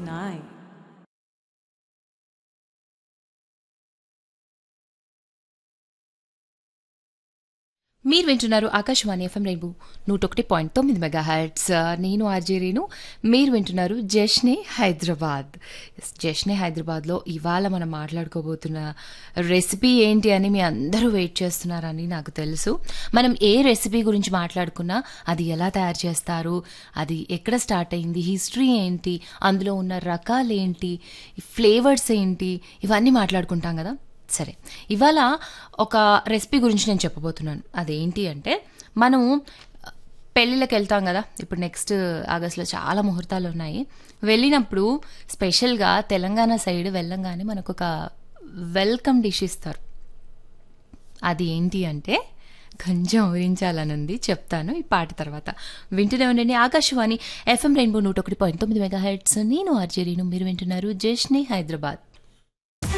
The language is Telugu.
1059. మీరు వింటున్నారు ఆకాశవాణి ఎఫ్ఎం రెయిన్బో నూట ఒకటి పాయింట్ తొమ్మిది మెగా హెడ్స్ నేను ఆర్జే రేణు మీరు వింటున్నారు జష్నే హైదరాబాద్ Yes, జష్నే హైదరాబాద్లో ఇవాళ మనం మాట్లాడుకోబోతున్న రెసిపీ ఏంటి అని మీ అందరూ వెయిట్ చేస్తున్నారని నాకు తెలుసు మనం ఏ రెసిపీ గురించి మాట్లాడుకున్నా అది ఎలా తయారు చేస్తారు అది ఎక్కడ స్టార్ట్ అయింది హిస్టరీ ఏంటి అందులో ఉన్న రకాలు ఏంటి ఫ్లేవర్స్ ఏంటి ఇవన్నీ మాట్లాడుకుంటాం కదా సరే ఇవాళ ఒక రెసిపీ గురించి నేను చెప్పబోతున్నాను అదేంటి అంటే మనం పెళ్ళిళ్ళకి వెళ్తాం కదా ఇప్పుడు నెక్స్ట్ ఆగస్ట్లో చాలా ముహూర్తాలు ఉన్నాయి వెళ్ళినప్పుడు స్పెషల్గా తెలంగాణ సైడ్ వెళ్ళంగానే మనకు ఒక వెల్కమ్ డిష్ ఇస్తారు అది ఏంటి అంటే కొంచెం ఊరించాలని ఉంది చెప్తాను ఈ పాట తర్వాత వింటూనే ఉండండి ఆకాశవాణి ఎఫ్ఎం రెయిన్బో నూట ఒకటి పాయింట్ తొమ్మిది మెగా హెడ్స్ నేను ఆర్జే రేణు మీరు వింటున్నారు జష్ని హైదరాబాద్